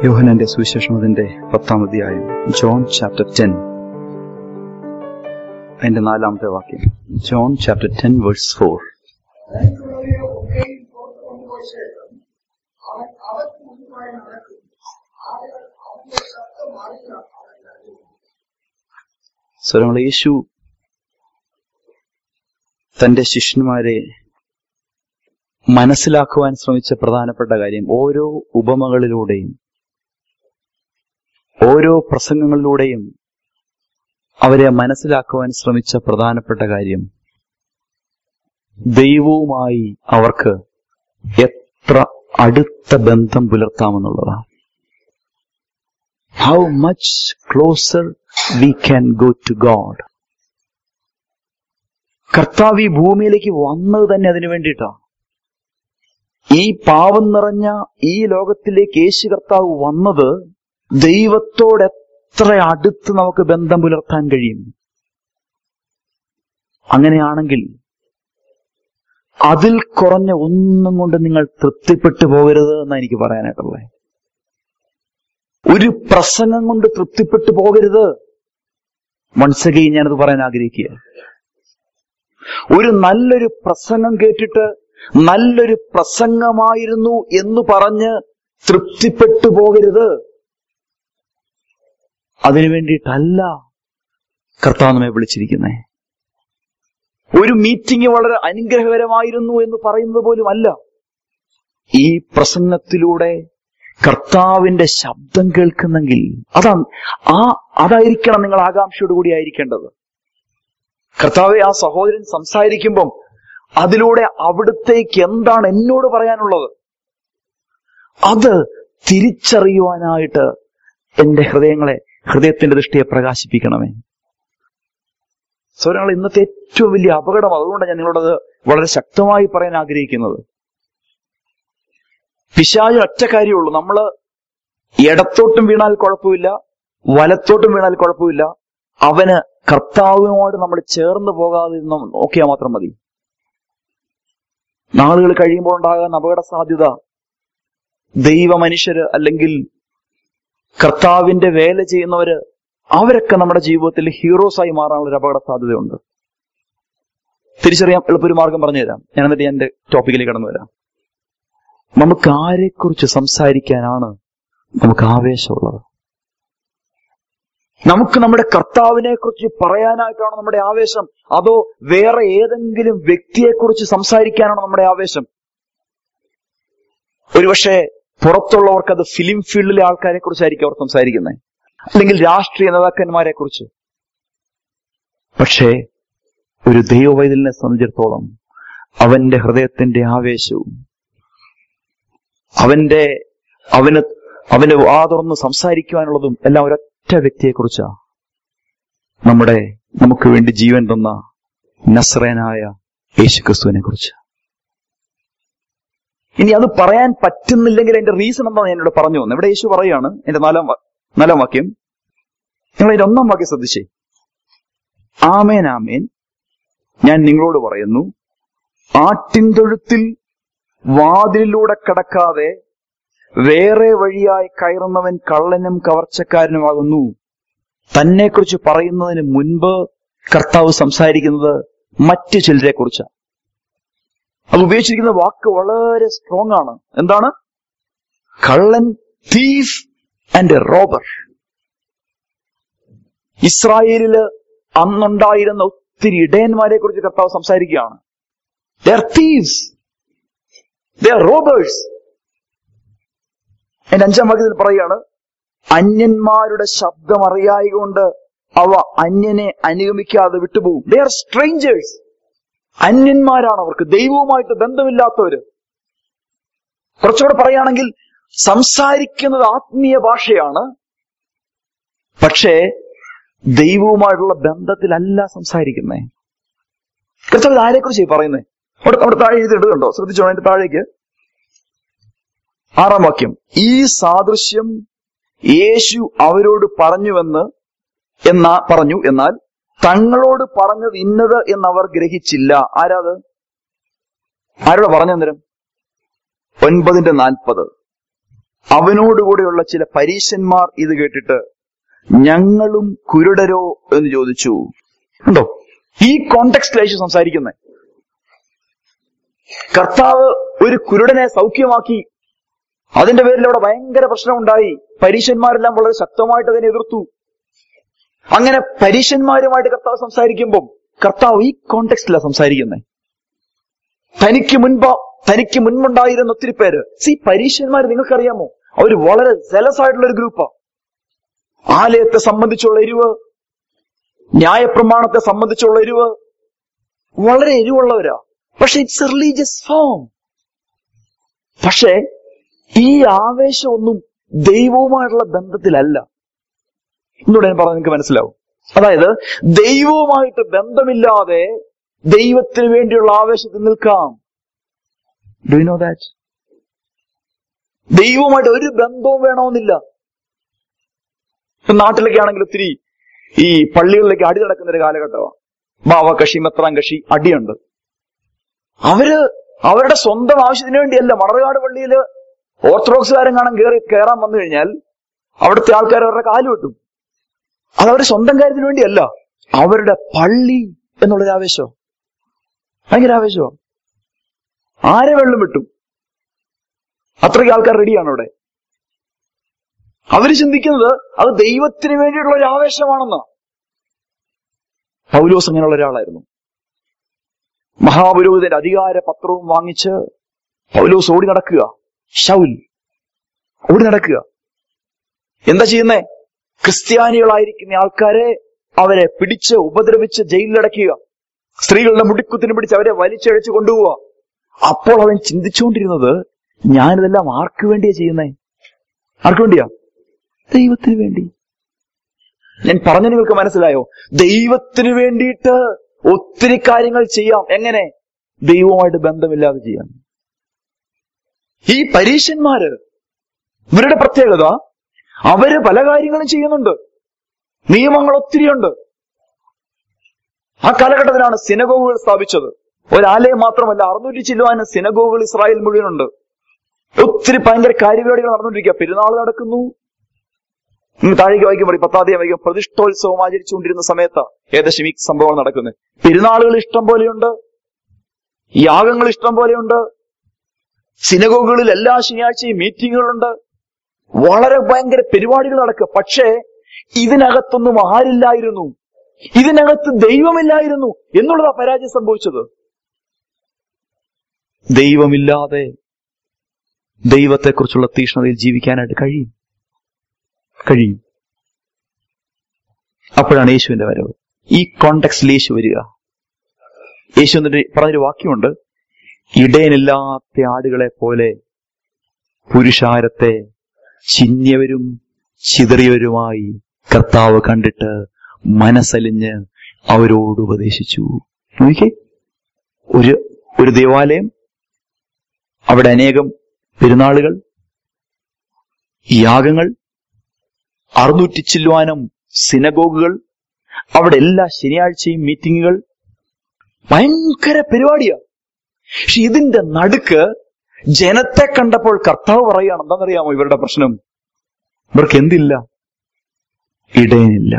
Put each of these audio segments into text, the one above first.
യോഹനന്റെ സുവിശേഷം അതിന്റെ പത്താം അധ്യായം ജോൺ ചാപ്റ്റർ ടെൻ അതിന്റെ നാലാമത്തെ വാക്യം John chapter ten verse four മറ്റുള്ളവരെ ഒക്കെയും പുറത്തു കൊണ്ടുപോയ ശേഷം അവൻ അവർക്ക് മുൻപായി നടക്കും ആളുകൾ അവന്റെ ശബ്ദം അറിയില്ല സ്വരങ്ങൾ യേശു തന്റെ ശിഷ്യന്മാരെ മനസ്സിലാക്കുവാൻ ശ്രമിച്ച പ്രധാനപ്പെട്ട കാര്യം ഓരോ ഉപമകളിലൂടെയും ഓരോ പ്രസംഗങ്ങളിലൂടെയും അവരെ മനസ്സിലാക്കുവാൻ ശ്രമിച്ച പ്രധാനപ്പെട്ട കാര്യം ദൈവവുമായി അവർക്ക് എത്ര അടുത്ത ബന്ധം പുലർത്താമെന്നുള്ളതാണ് how much closer we can go to God കർത്താവ് ഈ ഭൂമിയിലേക്ക് വന്നത് തന്നെ അതിനു വേണ്ടിയിട്ടാണ് ഈ പാവം നിറഞ്ഞ ഈ ലോകത്തിലേക്ക് യേശു കർത്താവ് വന്നത് ദൈവത്തോട് എത്ര അടുത്ത് നമുക്ക് ബന്ധം പുലർത്താൻ കഴിയും അങ്ങനെയാണെങ്കിൽ അതിൽ കുറഞ്ഞ ഒന്നും കൊണ്ട് നിങ്ങൾ തൃപ്തിപ്പെട്ടു പോകരുത് എന്നാണ് എനിക്ക് പറയാനായിട്ടുള്ളത് ഒരു പ്രസംഗം കൊണ്ട് തൃപ്തിപ്പെട്ടു പോകരുത് മൺസകി ഞാനത് പറയാൻ ആഗ്രഹിക്കുക ഒരു നല്ലൊരു പ്രസംഗം കേട്ടിട്ട് നല്ലൊരു പ്രസംഗമായിരുന്നു എന്ന് പറഞ്ഞ് തൃപ്തിപ്പെട്ടു പോകരുത് അതിനു വേണ്ടിയിട്ടല്ല കർത്താവ് നമ്മെ വിളിച്ചിരിക്കുന്നേ ഒരു മീറ്റിംഗ് വളരെ അനുഗ്രഹകരമായിരുന്നു എന്ന് പറയുന്നത് പോലും അല്ല ഈ പ്രസംഗത്തിലൂടെ കർത്താവിന്റെ ശബ്ദം കേൾക്കുന്നെങ്കിൽ അതാ ആ അതായിരിക്കണം നിങ്ങൾ ആകാംക്ഷയോട് കൂടി ആയിരിക്കേണ്ടത് കർത്താവെ ആ സഹോദരൻ സംസാരിക്കുമ്പം അതിലൂടെ അവിടുത്തേക്ക് എന്താണ് എന്നോട് പറയാനുള്ളത് അത് തിരിച്ചറിയുവാനായിട്ട് എന്റെ ഹൃദയങ്ങളെ ഹൃദയത്തിന്റെ ദൃഷ്ടിയെ പ്രകാശിപ്പിക്കണമേ സ്വരങ്ങൾ ഇന്നത്തെ ഏറ്റവും വലിയ അപകടം അതുകൊണ്ടാണ് ഞാൻ നിങ്ങളോടത് വളരെ ശക്തമായി പറയാൻ ആഗ്രഹിക്കുന്നത് പിശാച് ഒറ്റ കാര്യമുള്ളൂ നമ്മള് ഇടത്തോട്ടും വീണാൽ കുഴപ്പമില്ല വലത്തോട്ടും വീണാൽ കുഴപ്പമില്ല അവന് കർത്താവിനോട് നമ്മൾ ചേർന്ന് പോകാതെ ഇരുന്ന് നോക്കിയാൽ മാത്രം മതി നാളുകൾ കഴിയുമ്പോൾ ഉണ്ടാകാൻ അപകട സാധ്യത ദൈവ മനുഷ്യര് അല്ലെങ്കിൽ കർത്താവിന്റെ വേല ചെയ്യുന്നവര് അവരൊക്കെ നമ്മുടെ ജീവിതത്തിൽ ഹീറോസായി മാറാനുള്ള ഒരു അപകട സാധ്യതയുണ്ട് തിരിച്ചറിയാൻ എളുപ്പൊരു മാർഗം പറഞ്ഞുതരാം ഞാൻ എന്നിട്ട് എന്റെ ടോപ്പിക്കിലേക്ക് കടന്നു വരാം നമുക്ക് ആരെക്കുറിച്ച് സംസാരിക്കാനാണ് നമുക്ക് ആവേശമുള്ളത് നമുക്ക് നമ്മുടെ കർത്താവിനെ കുറിച്ച് പറയാനായിട്ടാണോ നമ്മുടെ ആവേശം അതോ വേറെ ഏതെങ്കിലും വ്യക്തിയെക്കുറിച്ച് സംസാരിക്കാനാണോ നമ്മുടെ ആവേശം ഒരുപക്ഷെ പുറത്തുള്ളവർക്ക് അത് ഫിലിം ഫീൽഡിലെ ആൾക്കാരെ കുറിച്ചായിരിക്കും അവർ സംസാരിക്കുന്നത് അല്ലെങ്കിൽ രാഷ്ട്രീയ നേതാക്കന്മാരെ കുറിച്ച് പക്ഷേ ഒരു ദൈവവൈതലിനെ സംബന്ധിച്ചിടത്തോളം അവന്റെ ഹൃദയത്തിന്റെ ആവേശവും അവന്റെ അവന് അവന് വാ തുറന്ന് സംസാരിക്കുവാനുള്ളതും എല്ലാം ഒരൊറ്റ വ്യക്തിയെക്കുറിച്ചാ നമ്മുടെ നമുക്ക് വേണ്ടി ജീവൻ തന്ന നസ്രേനായ യേശുക്രിസ്തുവിനെ കുറിച്ച് ഇനി അത് പറയാൻ പറ്റുന്നില്ലെങ്കിൽ അതിന്റെ റീസൺ എന്താ ഞാൻ ഇവിടെ പറഞ്ഞു വന്നു ഇവിടെ യേശു പറയാണ് എന്റെ നാലാം വാ- നാലാം വാക്യം നിങ്ങൾ അതിന്റെ ഒന്നാം വാക്യം ശ്രദ്ധിച്ചേ ആമേൻ ആമേൻ ഞാൻ നിങ്ങളോട് പറയുന്നു ആട്ടിൻതൊഴുത്തിൽ വാതിലിലൂടെ കടക്കാതെ വേറെ വഴിയായി കയറുന്നവൻ കള്ളനും കവർച്ചക്കാരനുമാകുന്നു തന്നെക്കുറിച്ച് പറയുന്നതിന് മുൻപ് കർത്താവ് സംസാരിക്കുന്നത് മറ്റു ചിലരെ കുറിച്ചാണ് അത് ഉപയോഗിച്ചിരിക്കുന്ന വാക്ക് വളരെ സ്ട്രോങ് ആണ് എന്താണ് കള്ളൻ തീഫ് ആൻഡ് റോബർ ഇസ്രായേലില് അന്നുണ്ടായിരുന്ന ഒത്തിരി ഇടയന്മാരെ കുറിച്ച് കർത്താവ് സംസാരിക്കുകയാണ് ദർ തീവ്സ് ദർ റോബേഴ്സ് എന്റെ അഞ്ചാം വാക്യത്തിൽ പറയുകയാണ് അന്യന്മാരുടെ ശബ്ദം അറിയായകൊണ്ട് അവ അന്യനെ അനുഗമിക്കാതെ വിട്ടുപോകും ദേ ആർ സ്ട്രേഞ്ചേഴ്സ് അന്യന്മാരാണ് അവർക്ക് ദൈവവുമായിട്ട് ബന്ധമില്ലാത്തവര് കുറച്ചുകൂടെ പറയുകയാണെങ്കിൽ സംസാരിക്കുന്നത് ആത്മീയ ഭാഷയാണ് പക്ഷേ ദൈവവുമായിട്ടുള്ള ബന്ധത്തിലല്ല സംസാരിക്കുന്നേ കർത്താവ് ഇത് ആരെക്കുറിച്ച് പറയുന്നത് അവിടെ അവിടെ താഴെ എഴുതിയിടുന്നുണ്ടോ ശ്രദ്ധിച്ചോ അതിന്റെ താഴേക്ക് ആറാം വാക്യം ഈ സാദൃശ്യം യേശു അവരോട് പറഞ്ഞുവെന്ന് എന്നാ പറഞ്ഞു എന്നാൽ തങ്ങളോട് പറഞ്ഞത് ഇന്നത് എന്നവർ ഗ്രഹിച്ചില്ല ആരാത് ആരോട് പറഞ്ഞു അന്നേരം ഒൻപതിന്റെ നാൽപ്പത് അവനോടുകൂടെയുള്ള ചില പരീശന്മാർ ഇത് കേട്ടിട്ട് ഞങ്ങളും കുരുടരോ എന്ന് ചോദിച്ചു ഉണ്ടോ ഈ കോണ്ടെക്സ്റ്റിൽ യേശു സംസാരിക്കുന്നത് കർത്താവ് ഒരു കുരുടനെ സൗഖ്യമാക്കി അതിന്റെ പേരിൽ അവിടെ ഭയങ്കര പ്രശ്നമുണ്ടായി പരീശന്മാരെല്ലാം വളരെ ശക്തമായിട്ട് അതിനെ എതിർത്തു അങ്ങനെ പരീശന്മാരുമായിട്ട് കർത്താവ് സംസാരിക്കുമ്പോൾ കർത്താവ് ഈ കോണ്ടെക്സ്റ്റിലാണ് സംസാരിക്കുന്നത് തനിക്ക് മുൻപ് തനിക്ക് മുൻപുണ്ടായിരുന്ന ഒത്തിരി പേര് സി പരീശന്മാർ നിങ്ങൾക്കറിയാമോ അവർ വളരെ സെലസ് ആയിട്ടുള്ള ഒരു ഗ്രൂപ്പാ ആലയത്തെ സംബന്ധിച്ചുള്ള എരിവ് ന്യായപ്രമാണത്തെ സംബന്ധിച്ചുള്ള എരിവ് വളരെ എരിവുള്ളവരാ പക്ഷെ ഇറ്റ്സ് എ റിലീജിയസ് ഫോം പക്ഷേ ഈ ആവേശമൊന്നും ദൈവവുമായിട്ടുള്ള ബന്ധത്തിലല്ല എന്നോട് ഞാൻ പറഞ്ഞ നിങ്ങൾക്ക് മനസ്സിലാവും അതായത് ദൈവവുമായിട്ട് ബന്ധമില്ലാതെ ദൈവത്തിന് വേണ്ടിയുള്ള ആവേശത്തിൽ നിൽക്കാം ഡു യു നോ ദാറ്റ് ദൈവവുമായിട്ട് ഒരു ബന്ധവും വേണമെന്നില്ല ഇപ്പൊ നാട്ടിലൊക്കെ ആണെങ്കിൽ ഒത്തിരി ഈ പള്ളികളിലേക്ക് അടി നടക്കുന്ന ഒരു കാലഘട്ടമാണ് ബാവ കഷി മെത്രാൻ കഷി അടിയുണ്ട് അവര് അവരുടെ സ്വന്തം ആവശ്യത്തിന് വേണ്ടിയല്ല മണർകാട് പള്ളിയിൽ ഓർത്തഡോക്സുകാരൻ കാണാൻ കയറി കയറാൻ വന്നു കഴിഞ്ഞാൽ അവിടുത്തെ ആൾക്കാർ അവരുടെ കാല് വെട്ടും അത് അവരുടെ സ്വന്തം കാര്യത്തിന് വേണ്ടിയല്ല അവരുടെ പള്ളി എന്നുള്ളൊരു ആവേശം ഭയങ്കര ആവേശമോ ആരെ വെള്ളം വിട്ടും അത്രയ്ക്ക് ആൾക്കാർ റെഡിയാണ് അവിടെ അവര് ചിന്തിക്കുന്നത് അത് ദൈവത്തിന് വേണ്ടിയിട്ടുള്ള ഒരു ആവേശമാണെന്ന് പൗലോസ് അങ്ങനെയുള്ള ഒരാളായിരുന്നു മഹാപുരോഹിതന്റെ അധികാര പത്രവും വാങ്ങിച്ച് പൗലോസ് ഓടി നടക്കുക ഷൗൽ ഓടി നടക്കുക എന്താ ചെയ്യുന്നേ ക്രിസ്ത്യാനികളായിരിക്കുന്ന ആൾക്കാരെ അവരെ പിടിച്ച് ഉപദ്രവിച്ച് ജയിലിലടയ്ക്കുക സ്ത്രീകളുടെ മുടിക്കുത്തിന് പിടിച്ച് അവരെ വലിച്ചഴച്ച് കൊണ്ടുപോവുക അപ്പോൾ അവൻ ചിന്തിച്ചുകൊണ്ടിരുന്നത് ഞാനിതെല്ലാം ആർക്ക് വേണ്ടിയാ ചെയ്യുന്നേ ആർക്ക് വേണ്ടിയാ ദൈവത്തിന് വേണ്ടി ഞാൻ പറഞ്ഞ നിങ്ങൾക്ക് മനസ്സിലായോ ദൈവത്തിന് വേണ്ടിയിട്ട് ഒത്തിരി കാര്യങ്ങൾ ചെയ്യാം എങ്ങനെ ദൈവവുമായിട്ട് ബന്ധമില്ലാതെ ചെയ്യാം ഈ പരീശന്മാര് ഇവരുടെ പ്രത്യേകത അവര് പല കാര്യങ്ങളും ചെയ്യുന്നുണ്ട് നിയമങ്ങൾ ഒത്തിരിയുണ്ട് ആ കാലഘട്ടത്തിലാണ് സിനഗോഗുകൾ സ്ഥാപിച്ചത് ഒരാലയം മാത്രമല്ല അറുന്നൂറ്റി ചില്ലുവാനും സിനഗോഗുകൾ ഇസ്രായേൽ മുഴുവനുണ്ട് ഒത്തിരി ഭയങ്കര കാര്യപരിപാടികൾ നടന്നുകൊണ്ടിരിക്കുക പെരുന്നാൾ നടക്കുന്നു ഇന്ന് താഴേക്ക് വായിക്കുമ്പോൾ പത്താം വായിക്കും പ്രതിഷ്ഠോത്സവം ആചരിച്ചുകൊണ്ടിരുന്ന സമയത്ത് ഏകദേശം ഈ സംഭവം നടക്കുന്നത് പെരുന്നാളുകൾ ഇഷ്ടം പോലെയുണ്ട് യാഗങ്ങൾ ഇഷ്ടം പോലെയുണ്ട് സിനഗോഗുകളിൽ എല്ലാ ശനിയാഴ്ചയും മീറ്റിങ്ങുകളുണ്ട് വളരെ ഭയങ്കര പരിപാടികൾ നടക്കുക പക്ഷേ ഇതിനകത്തൊന്നും ആരില്ലായിരുന്നു ഇതിനകത്ത് ദൈവമില്ലായിരുന്നു എന്നുള്ളതാ പരാജയം സംഭവിച്ചത് ദൈവമില്ലാതെ ദൈവത്തെക്കുറിച്ചുള്ള തീഷ്ണതയിൽ ജീവിക്കാനായിട്ട് കഴിയും കഴിയും അപ്പോഴാണ് യേശുവിന്റെ വരവ് ഈ കോണ്ടെക്സ്റ്റിൽ യേശു വരിക യേശു എന്നിട്ട് പറഞ്ഞൊരു വാക്യമുണ്ട് ഇടയനില്ലാത്ത ആടുകളെ പോലെ പുരുഷാരത്തെ ചിന്യവരും ചിതറിയവരുമായി കർത്താവ് കണ്ടിട്ട് മനസ്സലിഞ്ഞ് അവരോട് ഉപദേശിച്ചു നോക്കിക്കേ ഒരു ഒരു ദേവാലയം അവിടെ അനേകം പെരുന്നാളുകൾ യാഗങ്ങൾ അറുന്നൂറ്റി ചില്ലുവാനം സിനഗോഗുകൾ അവിടെ എല്ലാ ശനിയാഴ്ചയും മീറ്റിങ്ങുകൾ ഭയങ്കര പരിപാടിയാ പക്ഷെ ഇതിന്റെ നടുക്ക് ജനത്തെ കണ്ടപ്പോൾ കർത്താവ് പറയുകയാണ് എന്താണെന്നറിയാമോ ഇവരുടെ പ്രശ്നം ഇവർക്ക് എന്തില്ല ഇടയനില്ല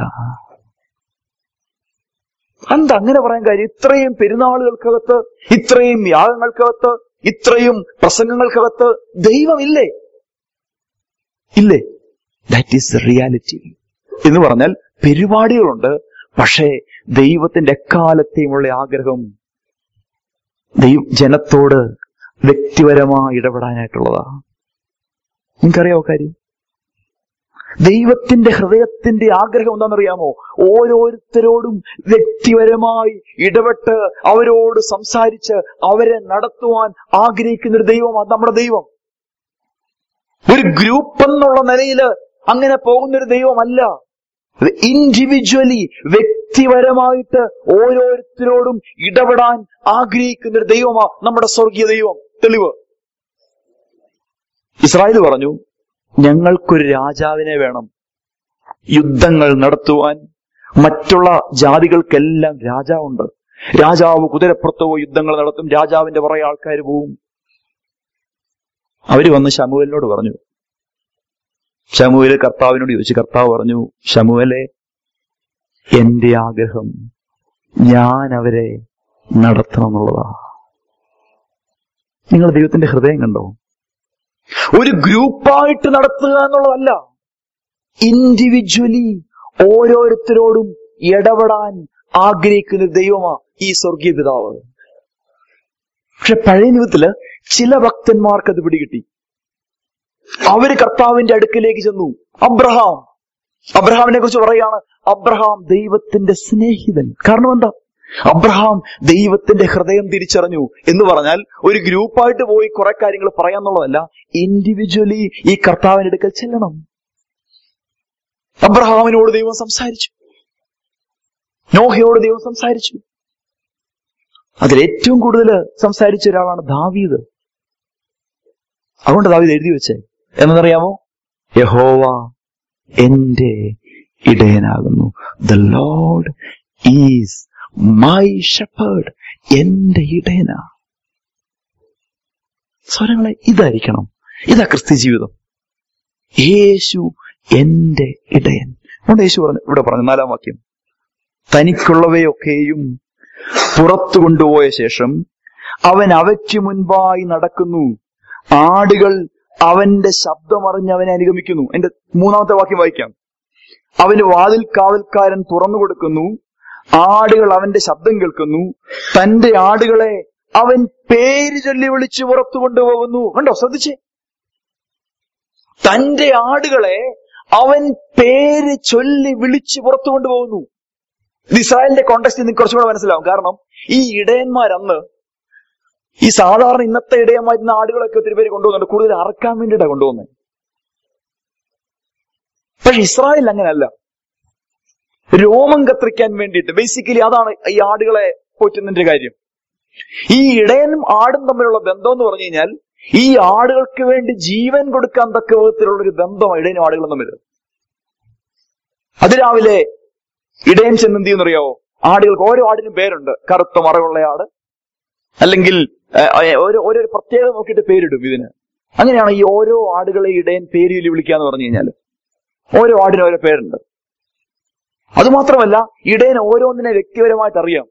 എന്താ അങ്ങനെ പറയാൻ കാര്യം ഇത്രയും പെരുന്നാളുകൾക്കകത്ത് ഇത്രയും യാഗങ്ങൾക്കകത്ത് ഇത്രയും പ്രസംഗങ്ങൾക്കകത്ത് ദൈവമില്ലേ ഇല്ലേ ദാറ്റ് ഈസ് റിയാലിറ്റി എന്ന് പറഞ്ഞാൽ പരിപാടികളുണ്ട് പക്ഷേ ദൈവത്തിന്റെ എക്കാലത്തെയുമുള്ള ആഗ്രഹം ദൈവ ജനത്തോട് വ്യക്തിപരമായി ഇടപെടാനായിട്ടുള്ളതാ നിങ്ങൾക്കറിയാമോ കാര്യം ദൈവത്തിന്റെ ഹൃദയത്തിന്റെ ആഗ്രഹം എന്താണെന്നറിയാമോ ഓരോരുത്തരോടും വ്യക്തിപരമായി ഇടപെട്ട് അവരോട് സംസാരിച്ച് അവരെ നടത്തുവാൻ ആഗ്രഹിക്കുന്ന ഒരു ദൈവമാണ് നമ്മുടെ ദൈവം ഒരു ഗ്രൂപ്പ് എന്നുള്ള നിലയിൽ അങ്ങനെ പോകുന്ന ഒരു ദൈവമല്ല ഇൻഡിവിജ്വലി വ്യക്തിപരമായിട്ട് ഓരോരുത്തരോടും ഇടപെടാൻ ആഗ്രഹിക്കുന്ന ഒരു ദൈവമാ നമ്മുടെ സ്വർഗീയ ദൈവം തെളിവ് ഇസ്രായേൽ പറഞ്ഞു ഞങ്ങൾക്കൊരു രാജാവിനെ വേണം യുദ്ധങ്ങൾ നടത്തുവാൻ മറ്റുള്ള ജാതികൾക്കെല്ലാം രാജാവുണ്ട് രാജാവ് കുതിരപ്പുറത്ത് പോയി യുദ്ധങ്ങൾ നടത്തും രാജാവിന്റെ പുറകെ ആൾക്കാർ പോവും അവര് വന്ന് ശമുവലിനോട് പറഞ്ഞു ശമുവേല് കർത്താവിനോട് ചോദിച്ചു കർത്താവ് പറഞ്ഞു ശമുവലെ എന്റെ ആഗ്രഹം ഞാൻ അവരെ നടത്തണം എന്നുള്ളതാ നിങ്ങൾ ദൈവത്തിന്റെ ഹൃദയം കണ്ടോ ഒരു ഗ്രൂപ്പായിട്ട് നടത്തുക എന്നുള്ളതല്ല ഇൻഡിവിജ്വലി ഓരോരുത്തരോടും ഇടപെടാൻ ആഗ്രഹിക്കുന്ന ഒരു ദൈവമാ ഈ സ്വർഗീയ പിതാവ് പക്ഷെ പഴയ നിയമത്തില് ചില ഭക്തന്മാർക്ക് അത് പിടികിട്ടി അവര് കർത്താവിന്റെ അടുക്കിലേക്ക് ചെന്നു അബ്രഹാം അബ്രഹാമിനെ കുറിച്ച് പറയാണ് അബ്രഹാം ദൈവത്തിന്റെ സ്നേഹിതൻ കാരണം എന്താ അബ്രഹാം ദൈവത്തിന്റെ ഹൃദയം തിരിച്ചറിഞ്ഞു എന്ന് പറഞ്ഞാൽ ഒരു ഗ്രൂപ്പായിട്ട് പോയി കുറെ കാര്യങ്ങൾ പറയാന്നുള്ളതല്ല ഇൻഡിവിജ്വലി ഈ കർത്താവിന്റെ അടുക്കൽ ചെല്ലണം അബ്രഹാമിനോട് ദൈവം സംസാരിച്ചു നോഹയോട് ദൈവം സംസാരിച്ചു അതിൽ ഏറ്റവും കൂടുതൽ സംസാരിച്ച ഒരാളാണ് ദാവീദ് അതുകൊണ്ട് ദാവീദ് എഴുതി വെച്ചേ എന്നറിയാമോ യഹോവ എന്റെ ഇടയനാകുന്നു the Lord is my shepherd എന്റെ ഇടയനാ സ്വരങ്ങളെ ഇതായിരിക്കണം ഇതാ ക്രിസ്ത്യ ജീവിതം യേശു എന്റെ ഇടയൻ അതുകൊണ്ട് യേശു പറഞ്ഞു ഇവിടെ പറഞ്ഞു നാലാം വാക്യം തനിക്കുള്ളവയൊക്കെയും പുറത്തു കൊണ്ടുപോയ ശേഷം അവൻ അവയ്ക്ക് മുൻപായി നടക്കുന്നു ആടുകൾ അവന്റെ ശബ്ദമറിഞ്ഞ് അവനെ അനുഗമിക്കുന്നു എന്റെ മൂന്നാമത്തെ വാക്യം വായിക്കാം അവന് വാതിൽ കാവൽക്കാരൻ തുറന്നു കൊടുക്കുന്നു ആടുകൾ അവന്റെ ശബ്ദം കേൾക്കുന്നു തന്റെ ആടുകളെ അവൻ പേര് ചൊല്ലി വിളിച്ച് പുറത്തു കൊണ്ടുപോകുന്നു കണ്ടോ ശ്രദ്ധിച്ചേ തന്റെ ആടുകളെ അവൻ പേര് ചൊല്ലി വിളിച്ച് പുറത്തു കൊണ്ടുപോകുന്നു ഇത് ഇസ്രായേലിന്റെ കോണ്ടക്സ്റ്റ് നിങ്ങൾക്ക് കുറച്ചും കൂടെ മനസ്സിലാവും കാരണം ഈ ഇടയന്മാരന്ന് ഈ സാധാരണ ഇന്നത്തെ ഇടയന്മാരുന്ന ആടുകളൊക്കെ ഒത്തിരി പേര് കൊണ്ടുപോകുന്നുണ്ട് കൂടുതൽ അറക്കാൻ വേണ്ടിയിട്ടാണ് കൊണ്ടുപോകുന്നത് പക്ഷെ ഇസ്രായേൽ അങ്ങനെയല്ല രോമം കത്തിരിക്കാൻ വേണ്ടിയിട്ട് ബേസിക്കലി അതാണ് ഈ ആടുകളെ പോറ്റുന്നതിന്റെ കാര്യം ഈ ഇടയനും ആടും തമ്മിലുള്ള ബന്ധം എന്ന് പറഞ്ഞു കഴിഞ്ഞാൽ ഈ ആടുകൾക്ക് വേണ്ടി ജീവൻ കൊടുക്കാൻ തക്ക വിധത്തിലുള്ള ഒരു ബന്ധമാണ് ഇടയനും ആടുകളും തമ്മിൽ അതിരാവിലെ ഇടയൻ ചെന്ന് എന്ത് ചെയ്യുന്നറിയാവോ ആടുകൾക്ക് ഓരോ ആടിനും പേരുണ്ട് കറുത്ത മറവുള്ള ആട് അല്ലെങ്കിൽ ഏഹ്, ഏഹ്, ഓരോ ഓരോ പ്രത്യേകത നോക്കിയിട്ട് പേരിടും ഇതിന് അങ്ങനെയാണ് ഈ ഓരോ ആടുകളെ ഇടയൻ പേര് ചൊല്ലി വിളിക്കുക എന്ന് പറഞ്ഞു കഴിഞ്ഞാൽ ഓരോ ആടിനും ഓരോ പേരുണ്ട് അതുമാത്രമല്ല ഇടയൻ ഓരോന്നിനെ വ്യക്തിപരമായിട്ട് അറിയാം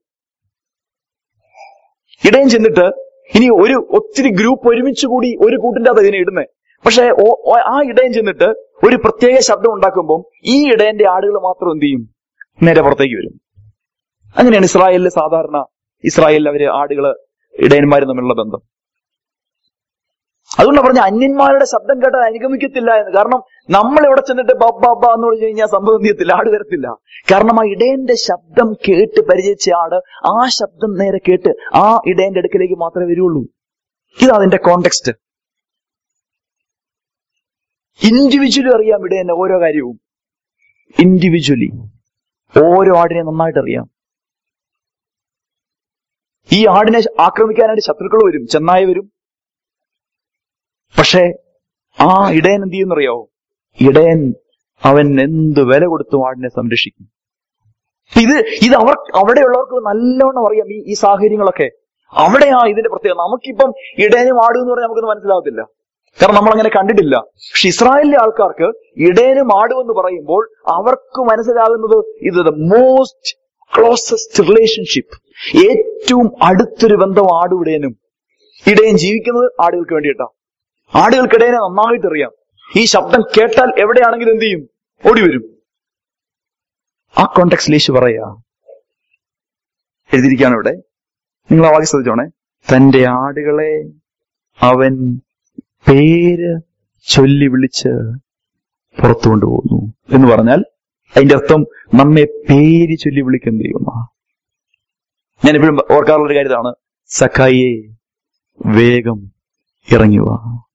ഇടയൻ ചെന്നിട്ട് ഇനി ഒരു ഒത്തിരി ഗ്രൂപ്പ് ഒരുമിച്ച് കൂടി ഒരു കൂട്ടിന്റെ അത് ഇതിനെ ഇടുന്നത് പക്ഷെ ഓ- ഓ- ആ ഇടയൻ ചെന്നിട്ട് ഒരു പ്രത്യേക ശബ്ദം ഉണ്ടാക്കുമ്പോൾ ഈ ഇടയന്റെ ആടുകൾ മാത്രം എന്ത് ചെയ്യും നേരെ പുറത്തേക്ക് വരും അങ്ങനെയാണ് ഇസ്രായേലിൽ സാധാരണ ഇസ്രായേലിൽ അവര് ആടുകള് ഇടയന്മാരും തമ്മിലുള്ള ബന്ധം അതുകൊണ്ടാണ് പറഞ്ഞ അന്യന്മാരുടെ ശബ്ദം കേട്ടാൽ അനുഗമിക്കത്തില്ല എന്ന് കാരണം നമ്മൾ ഇവിടെ ചെന്നിട്ട് ബബ്ബ ബബ്ബ എന്ന് പറഞ്ഞു കഴിഞ്ഞാൽ സംഭവം എന്ത് ചെയ്യത്തില്ല ആട് വരത്തില്ല കാരണം ആ ഇടയന്റെ ശബ്ദം കേട്ട് പരിചയിച്ച ആട് ആ ശബ്ദം നേരെ കേട്ട് ആ ഇടയന്റെ അടുക്കലേക്ക് മാത്രമേ വരുള്ളൂ ഇതാ അതിന്റെ കോണ്ടെക്സ്റ്റ് ഇൻഡിവിജ്വലി അറിയാം ഇടയന്റെ ഓരോ കാര്യവും ഇൻഡിവിജ്വലി ഓരോ ആടിനെ നന്നായിട്ട് അറിയാം ഈ ആടിനെ ആക്രമിക്കാനായിട്ട് ശത്രുക്കൾ വരും ചെന്നായി വരും പക്ഷേ ആ ഇടയൻ എന്ത് ചെയ്യുന്നറിയാവോ ഇടയൻ അവൻ എന്ത് വില കൊടുത്തും ആടിനെ സംരക്ഷിക്കും ഇത് ഇത് അവർ അവിടെയുള്ളവർക്ക് നല്ലോണം അറിയാം ഈ ഈ സാഹചര്യങ്ങളൊക്കെ അവിടെയാ ഇതിന്റെ പ്രത്യേകത നമുക്കിപ്പം ഇടയനും ആടും എന്ന് പറഞ്ഞാൽ നമുക്കൊന്നും മനസ്സിലാവത്തില്ല കാരണം നമ്മൾ അങ്ങനെ കണ്ടിട്ടില്ല പക്ഷെ ഇസ്രായേലിലെ ആൾക്കാർക്ക് ഇടയനും ആടും എന്ന് പറയുമ്പോൾ അവർക്ക് മനസ്സിലാകുന്നത് ഇത് ദ മോസ്റ്റ് ക്ലോസസ്റ്റ് റിലേഷൻഷിപ്പ് ഏറ്റവും അടുത്തൊരു ബന്ധം ആടും ഇടയനും ഇടയൻ ജീവിക്കുന്നത് ആടുകൾക്ക് വേണ്ടിയിട്ടാ ആടുകൾക്ക് ഇടയനെ നന്നായിട്ട് അറിയാം ഈ ശബ്ദം കേട്ടാൽ എവിടെയാണെങ്കിലും എന്ത് ചെയ്യും ഓടി വരും ആ കോണ്ടെക്സ്റ്റ് യേശു പറയാ എഴുതിയിരിക്കുകയാണ് ഇവിടെ നിങ്ങൾ ആ വാക്യം ശ്രദ്ധിച്ചോണേ തന്റെ ആടുകളെ അവൻ പേര് ചൊല്ലി വിളിച്ച് പുറത്തു കൊണ്ടുപോകുന്നു എന്ന് പറഞ്ഞാൽ അതിന്റെ അർത്ഥം നമ്മെ പേര് ചൊല്ലി വിളിക്കുന്ന ദൈവമാ ഞാൻ എപ്പോഴും ഓർക്കാറുള്ള ഒരു കാര്യമാണ് സഖായിയെ വേഗം ഇറങ്ങുക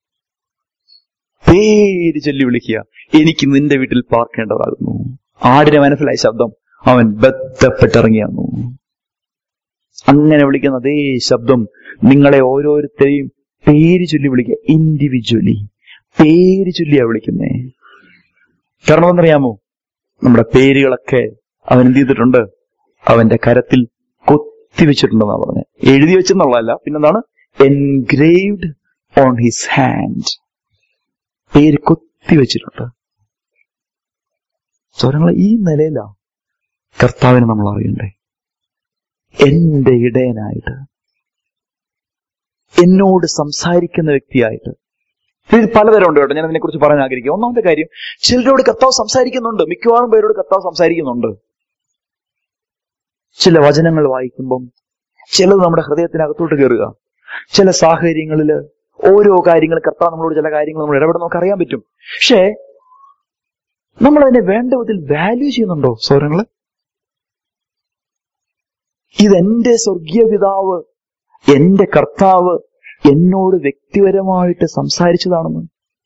പേര് ചൊല്ലി വിളിക്കുക എനിക്ക് നിന്റെ വീട്ടിൽ പാർക്കേണ്ടതാകുന്നു ആടിനെ മനസ്സിലായ ശബ്ദം അവൻ ബന്ധപ്പെട്ടിറങ്ങിയാന്നു അങ്ങനെ വിളിക്കുന്ന അതേ ശബ്ദം നിങ്ങളെ ഓരോരുത്തരെയും പേര് ചൊല്ലി വിളിക്കുക ഇൻഡിവിജ്വലി പേര് ചൊല്ലിയാ വിളിക്കുന്നേ കാരണം എന്നറിയാമോ നമ്മുടെ പേരുകളൊക്കെ അവൻ എന്ത് ചെയ്തിട്ടുണ്ട് അവന്റെ കരത്തിൽ കൊത്തിവെച്ചിട്ടുണ്ടെന്നാ പറഞ്ഞത് എഴുതി വെച്ചെന്നുള്ളതല്ല പിന്നെന്താണ് എൻഗ്രേവ്ഡ് ഓൺ ഹിസ് ഹാൻഡ് പേര് കൊത്തിവെച്ചിട്ടുണ്ട് സ്വരങ്ങളെ ഈ നിലയിലാ കർത്താവിനെ നമ്മൾ അറിയണ്ടേ എന്റെ ഇടയനായിട്ട് എന്നോട് സംസാരിക്കുന്ന വ്യക്തിയായിട്ട് ഇത് പലതരം ഉണ്ട് കേട്ടോ ഞാൻ അതിനെ കുറിച്ച് പറയാൻ ആഗ്രഹിക്കും ഒന്നാമത്തെ കാര്യം ചിലരോട് കർത്താവ് സംസാരിക്കുന്നുണ്ട് മിക്കവാറും പേരോട് കർത്താവ് സംസാരിക്കുന്നുണ്ട് ചില വചനങ്ങൾ വായിക്കുമ്പം ചിലത് നമ്മുടെ ഹൃദയത്തിനകത്തോട്ട് കയറുക ചില സാഹചര്യങ്ങളിൽ ഓരോ കാര്യങ്ങൾ കർത്താവ് നമ്മളോട് ചില കാര്യങ്ങൾ നമ്മൾ ഇടപെടുന്ന നമുക്ക് അറിയാൻ പറ്റും പക്ഷേ നമ്മൾ അതിനെ വേണ്ട വിധത്തിൽ വാല്യൂ ചെയ്യുന്നുണ്ടോ സ്വരങ്ങള് ഇതെന്റെ സ്വർഗീയ പിതാവ് എന്റെ കർത്താവ് എന്നോട് വ്യക്തിപരമായിട്ട് സംസാരിച്ചതാണെന്ന്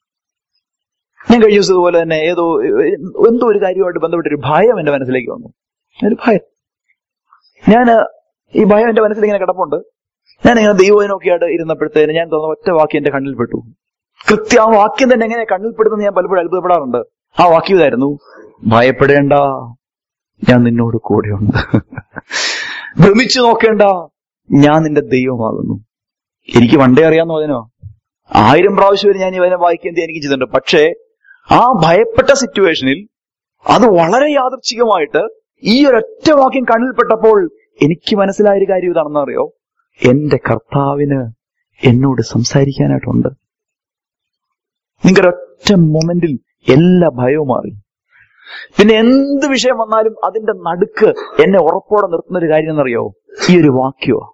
ഞാൻ കഴിഞ്ഞ ദിവസം ഇതുപോലെ തന്നെ ഏതോ എന്തോ ഒരു കാര്യമായിട്ട് ബന്ധപ്പെട്ടൊരു ഭയം എന്റെ മനസ്സിലേക്ക് വന്നു ഒരു ഭയം ഞാൻ ഈ ഭയം എന്റെ മനസ്സിൽ ഇങ്ങനെ കിടപ്പുണ്ട് ഞാൻ ഇങ്ങനെ ദൈവനൊക്കെയായിട്ട് ഇരുന്നപ്പോഴത്തേന് ഞാൻ തോന്നുന്ന ഒറ്റ വാക്യം എന്റെ കണ്ണിൽപ്പെട്ടു കൃത്യം ആ വാക്യം തന്നെ എങ്ങനെ കണ്ണിൽപ്പെടുന്നത് ഞാൻ പലപ്പോഴും അത്ഭുതപ്പെടാറുണ്ട് ആ വാക്യം ഇതായിരുന്നു ഭയപ്പെടേണ്ട ഞാൻ നിന്നോട് കൂടെയുണ്ട് ഭ്രമിച്ചു നോക്കേണ്ട ഞാൻ നിന്റെ ദൈവമാകുന്നു എനിക്ക് പണ്ടേ അറിയാന്ന് പറഞ്ഞോ ആയിരം പ്രാവശ്യം വരെ ഞാൻ ഇവനെ വായിക്കുന്നത് എനിക്ക് ചെയ്തിട്ടുണ്ട് പക്ഷേ ആ ഭയപ്പെട്ട സിറ്റുവേഷനിൽ അത് വളരെ യാദർച്ഛികമായിട്ട് ഈ ഒരൊറ്റ വാക്യം കണ്ണിൽപ്പെട്ടപ്പോൾ എനിക്ക് മനസ്സിലായ ഒരു കാര്യം ഇതാണെന്ന് അറിയോ എന്റെ കർത്താവിന് എന്നോട് സംസാരിക്കാനായിട്ടുണ്ട് നിങ്ങൾക്കൊരൊറ്റ മൊമെന്റിൽ എല്ലാ ഭയവും മാറി പിന്നെ എന്ത് വിഷയം വന്നാലും അതിന്റെ നടുക്ക് എന്നെ ഉറപ്പോടെ നിർത്തുന്ന ഒരു കാര്യം എന്നറിയോ ഈ ഒരു വാക്യമാ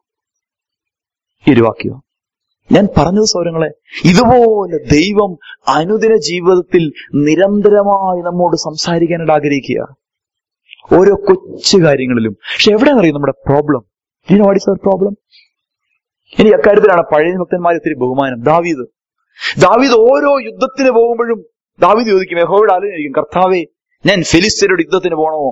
ഈ ഒരു വാക്യമാ ഞാൻ പറഞ്ഞത് സൗരങ്ങളെ ഇതുപോലെ ദൈവം അനുദിന ജീവിതത്തിൽ നിരന്തരമായി നമ്മോട് സംസാരിക്കാനായിട്ട് ആഗ്രഹിക്കുക ഓരോ കൊച്ചു കാര്യങ്ങളിലും പക്ഷെ എവിടെയാണെന്നറിയും നമ്മുടെ problem you know what is our problem ഇനി അക്കാര്യത്തിലാണ് പഴയ ഭക്തന്മാർ ഒത്തിരി ബഹുമാനം ദാവീദ് ദാവീദ് ഓരോ യുദ്ധത്തിന് പോകുമ്പോഴും ദാവീദ് ചോദിക്കും യഹോയുടെ ആലോചിക്കും കർത്താവേ ഞാൻ ഫിലിസ്തീനോട് യുദ്ധത്തിന് പോണമോ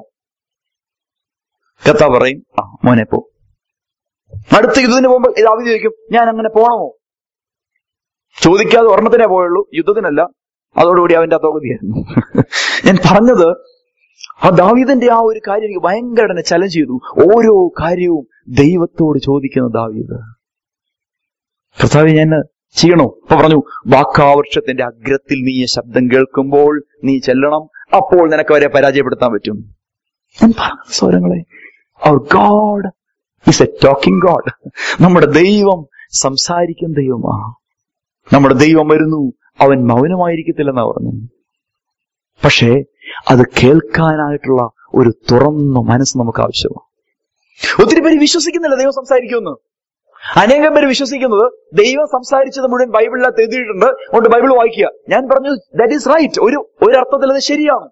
കർത്താവ് പറയും ആ മോനെ പോ അടുത്ത യുദ്ധത്തിന് പോകുമ്പോൾ ദാവീദ് ചോദിക്കും ഞാൻ അങ്ങനെ പോണമോ ചോദിക്കാതെ ഒരെണ്ണത്തിനേ പോയുള്ളൂ യുദ്ധത്തിനല്ല അതോടുകൂടി അവന്റെ അത്തോഗതിയായിരുന്നു ഞാൻ പറഞ്ഞത് ആ ദാവീദിന്റെ ആ ഒരു കാര്യം എനിക്ക് ഭയങ്കര തന്നെ ചലഞ്ച് ചെയ്തു ഓരോ കാര്യവും ദൈവത്തോട് ചോദിക്കുന്ന ദാവീദ് കർത്താവ് ഞാൻ ചെയ്യണോ അപ്പൊ പറഞ്ഞു വാക്കാവൃക്ഷത്തിന്റെ അഗ്രത്തിൽ നീ ഈ ശബ്ദം കേൾക്കുമ്പോൾ നീ ചെല്ലണം അപ്പോൾ നിനക്ക് അവരെ പരാജയപ്പെടുത്താൻ പറ്റും ഞാൻ പറഞ്ഞ സ്വരങ്ങളെ our God is a talking God നമ്മുടെ ദൈവം സംസാരിക്കും ദൈവമാ നമ്മുടെ ദൈവം വരുന്നു അവൻ മൗനമായിരിക്കത്തില്ലെന്നാ പറഞ്ഞു പക്ഷേ അത് കേൾക്കാനായിട്ടുള്ള ഒരു തുറന്ന മനസ്സ് നമുക്ക് ആവശ്യമാണ് ഒത്തിരി പേര് വിശ്വസിക്കുന്നില്ല ദൈവം സംസാരിക്കുമെന്ന് അനേകം പേര് വിശ്വസിക്കുന്നത് ദൈവം സംസാരിച്ചത് മുഴുവൻ ബൈബിളിനകത്ത് എഴുതിയിട്ടുണ്ട് അതുകൊണ്ട് ബൈബിൾ വായിക്കുക ഞാൻ പറഞ്ഞു ദാറ്റ് ഈസ് റൈറ്റ് ഒരു ഒരു അർത്ഥത്തിൽ അത് ശരിയാണ്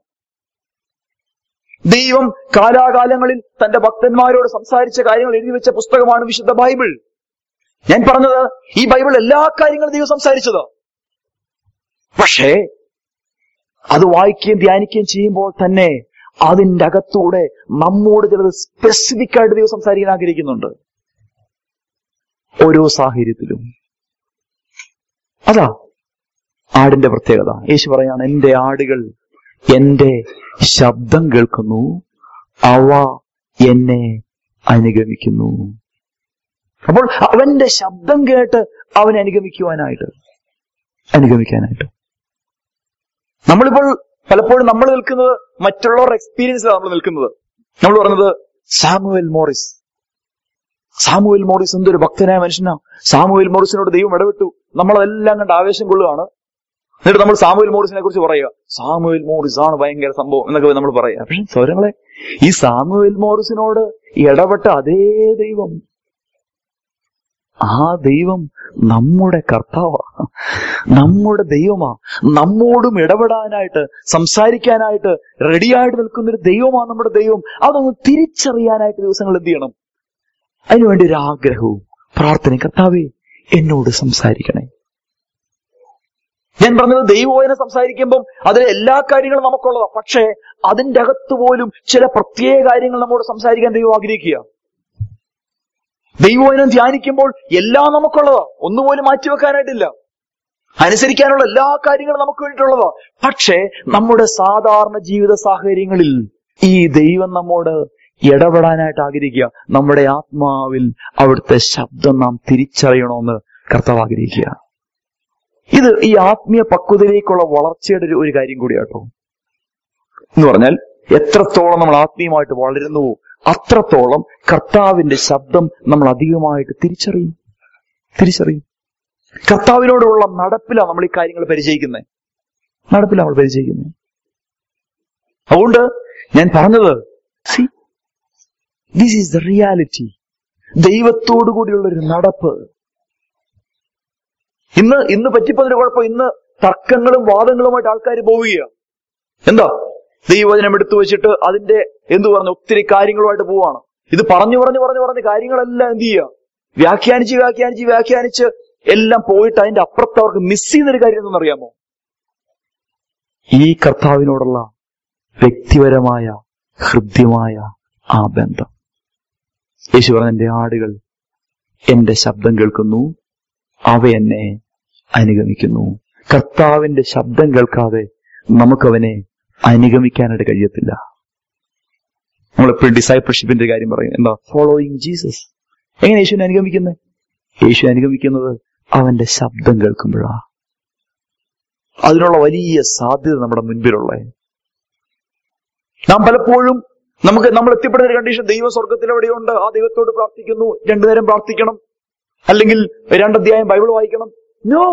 ദൈവം കാലാകാലങ്ങളിൽ തന്റെ ഭക്തന്മാരോട് സംസാരിച്ച കാര്യങ്ങൾ എഴുതി വെച്ച പുസ്തകമാണ് വിശുദ്ധ ബൈബിൾ ഞാൻ പറഞ്ഞത് ഈ ബൈബിൾ എല്ലാ കാര്യങ്ങളും ദൈവം സംസാരിച്ചത് പക്ഷേ അത് വായിക്കുകയും ധ്യാനിക്കുകയും ചെയ്യുമ്പോൾ തന്നെ അതിന്റെ അകത്തൂടെ നമ്മോട് ചിലത് സ്പെസിഫിക് ആയിട്ട് ദൈവം സംസാരിക്കാൻ ആഗ്രഹിക്കുന്നുണ്ട് ഓരോ സാഹചര്യത്തിലും അതാ ആടിന്റെ പ്രത്യേകത യേശു പറയാണ് എന്റെ ആടുകൾ എന്റെ ശബ്ദം കേൾക്കുന്നു അവ എന്നെ അനുഗമിക്കുന്നു അപ്പോൾ അവന്റെ ശബ്ദം കേട്ട് അവനെ അനുഗമിക്കുവാനായിട്ട് അനുഗമിക്കാനായിട്ട് നമ്മളിപ്പോൾ പലപ്പോഴും നമ്മൾ നിൽക്കുന്നത് മറ്റുള്ളവരുടെ എക്സ്പീരിയൻസിലാണ് നമ്മൾ നിൽക്കുന്നത് നമ്മൾ പറഞ്ഞത് സാമുവൽ മോറിസ് സാമുവൽ മോറിസ് എന്തൊരു ഭക്തനായ മനുഷ്യനാ സാമുവൽ മോറിസിനോട് ദൈവം ഇടപെട്ടു നമ്മളതെല്ലാം കണ്ട് ആവേശം കൊള്ളുകയാണ് എന്നിട്ട് നമ്മൾ സാമുവൽ മോറിസിനെ കുറിച്ച് പറയുക സാമുവൽ മോറിസ് ആണ് ഭയങ്കര സംഭവം എന്നൊക്കെ നമ്മൾ പറയുക പക്ഷെ സൗരങ്ങളെ ഈ സാമുവൽ മോറിസിനോട് ഇടപെട്ട അതേ ദൈവം ആ ദൈവം നമ്മുടെ കർത്താവാ നമ്മുടെ ദൈവമാ നമ്മോടും ഇടപെടാനായിട്ട് സംസാരിക്കാനായിട്ട് റെഡിയായിട്ട് നിൽക്കുന്ന ഒരു ദൈവമാണ് നമ്മുടെ ദൈവം അതൊന്ന് തിരിച്ചറിയാനായിട്ട് ദിവസങ്ങൾ എന്ത് ചെയ്യണം അതിനുവേണ്ടി ഒരു ആഗ്രഹവും പ്രാർത്ഥനയും കർത്താവേ എന്നോട് സംസാരിക്കണേ ഞാൻ പറഞ്ഞത് ദൈവവചനം സംസാരിക്കുമ്പം അതിലെ എല്ലാ കാര്യങ്ങളും നമുക്കുള്ളതാ പക്ഷേ അതിന്റെ അകത്ത് പോലും ചില പ്രത്യേക കാര്യങ്ങൾ നമ്മോട് സംസാരിക്കാൻ ദൈവം ആഗ്രഹിക്കുക ദൈവവചനം ധ്യാനിക്കുമ്പോൾ എല്ലാം നമുക്കുള്ളതാ ഒന്നുപോലും മാറ്റിവെക്കാനായിട്ടില്ല അനുസരിക്കാനുള്ള എല്ലാ കാര്യങ്ങളും നമുക്ക് വേണ്ടിയിട്ടുള്ളതാ പക്ഷേ നമ്മുടെ സാധാരണ ജീവിത സാഹചര്യങ്ങളിൽ ഈ ദൈവം നമ്മോട് ഇടപെടാനായിട്ട് ആഗ്രഹിക്കുക നമ്മുടെ ആത്മാവിൽ അവിടുത്തെ ശബ്ദം നാം തിരിച്ചറിയണമെന്ന് കർത്താവ് ആഗ്രഹിക്കുക ഇത് ഈ ആത്മീയ പക്വതയിലേക്കുള്ള വളർച്ചയുടെ ഒരു ഒരു കാര്യം കൂടിയാട്ടോ എന്ന് പറഞ്ഞാൽ എത്രത്തോളം നമ്മൾ ആത്മീയമായിട്ട് വളരുന്നുവോ അത്രത്തോളം കർത്താവിന്റെ ശബ്ദം നമ്മൾ അധികമായിട്ട് തിരിച്ചറിയും തിരിച്ചറിയും കർത്താവിനോടുള്ള നടപ്പിലാണ് നമ്മൾ ഈ കാര്യങ്ങൾ പരിചയിക്കുന്നത് നടപ്പിലാണ് നമ്മൾ പരിചയിക്കുന്നത് അതുകൊണ്ട് ഞാൻ പറഞ്ഞത് see this is the reality ദൈവത്തോടു കൂടിയുള്ള ഒരു നടപ്പ് ഇന്ന് ഇന്ന് പറ്റിപ്പതിന് കുഴപ്പം ഇന്ന് തർക്കങ്ങളും വാദങ്ങളുമായിട്ട് ആൾക്കാർ പോവുകയാണ് എന്താ ദൈവവചനം എടുത്തു വെച്ചിട്ട് അതിന്റെ എന്തു പറഞ്ഞു ഒത്തിരി കാര്യങ്ങളുമായിട്ട് പോവാണ് ഇത് പറഞ്ഞു പറഞ്ഞു പറഞ്ഞു പറഞ്ഞ് കാര്യങ്ങളെല്ലാം എന്ത് ചെയ്യുക വ്യാഖ്യാനിച്ച് വ്യാഖ്യാനിച്ച് വ്യാഖ്യാനിച്ച് എല്ലാം പോയിട്ട് അതിന്റെ അപ്പുറത്ത് അവർക്ക് മിസ് ചെയ്യുന്നൊരു കാര്യം എന്തെന്നറിയാമോ ഈ കർത്താവിനോടുള്ള വ്യക്തിപരമായ ഹൃദ്യമായ ആ ബന്ധം യേശു പറഞ്ഞ എന്റെ ആടുകൾ എന്റെ ശബ്ദം കേൾക്കുന്നു അവ എന്നെ അനുഗമിക്കുന്നു കർത്താവിന്റെ ശബ്ദം കേൾക്കാതെ നമുക്കവനെ അനുഗമിക്കാനായിട്ട് കഴിയത്തില്ല നമ്മളെപ്പോഴും ഡിസൈപ്പിൾഷിപ്പിന്റെ കാര്യം പറയും എന്താ ഫോളോയിങ് ജീസസ് എങ്ങനെ യേശുവിനെ അനുഗമിക്കുന്നത് യേശു അനുഗമിക്കുന്നത് അവന്റെ ശബ്ദം കേൾക്കുമ്പോഴാ അതിനുള്ള വലിയ സാധ്യത നമ്മുടെ മുൻപിലുള്ള നാം പലപ്പോഴും നമുക്ക് നമ്മൾ എത്തിപ്പെടുന്ന ഒരു കണ്ടീഷൻ ദൈവം സ്വർഗത്തിൽ എവിടെയുണ്ട് ആ ദൈവത്തോട് പ്രാർത്ഥിക്കുന്നു രണ്ടു നേരം പ്രാർത്ഥിക്കണം അല്ലെങ്കിൽ രണ്ടധ്യായം ബൈബിൾ വായിക്കണം നോ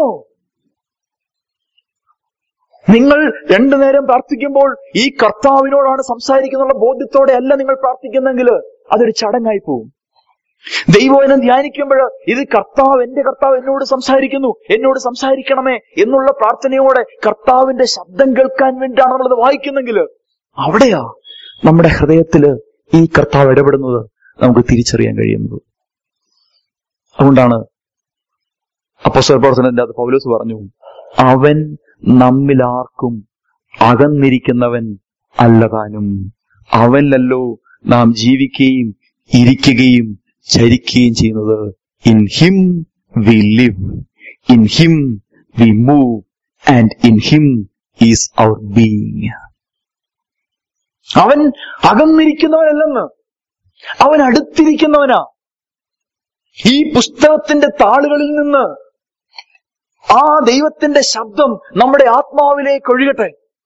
നിങ്ങൾ രണ്ടു നേരം പ്രാർത്ഥിക്കുമ്പോൾ ഈ കർത്താവിനോടാണ് സംസാരിക്കുന്നുള്ള ബോധ്യത്തോടെ അല്ല നിങ്ങൾ പ്രാർത്ഥിക്കുന്നെങ്കിൽ അതൊരു ചടങ്ങായി പോകും ദൈവവനം ധ്യാനിക്കുമ്പോൾ ഇത് കർത്താവ് എന്റെ കർത്താവ് എന്നോട് സംസാരിക്കുന്നു എന്നോട് സംസാരിക്കണമേ എന്നുള്ള പ്രാർത്ഥനയോടെ കർത്താവിന്റെ ശബ്ദം കേൾക്കാൻ വേണ്ടിയാണ് നമ്മളത് വായിക്കുന്നെങ്കിൽ അവിടെയാ നമ്മുടെ ഹൃദയത്തില് ഈ കർത്താവ് ഇടപെടുന്നത് നമുക്ക് തിരിച്ചറിയാൻ കഴിയുന്നത് അതുകൊണ്ടാണ് അപ്പോസ്തല പ്രവർത്തനത്തിന്റെ അത് പൗലോസ് പറഞ്ഞു അവൻ നമ്മിൽ ആർക്കും അകന്നിരിക്കുന്നവൻ അല്ലതാനും അവനിലല്ലോ നാം ജീവിക്കുകയും ഇരിക്കുകയും ചരിക്കുകയും ചെയ്യുന്നത് in him we live in him we move and in him is our being അവൻ അകന്നിരിക്കുന്നവനല്ലെന്ന് അവൻ അടുത്തിരിക്കുന്നവനാ ഈ പുസ്തകത്തിന്റെ താളുകളിൽ നിന്ന് ആ ദൈവത്തിന്റെ ശബ്ദം നമ്മുടെ ആത്മാവിലേക്ക് ഒഴുകട്ടെ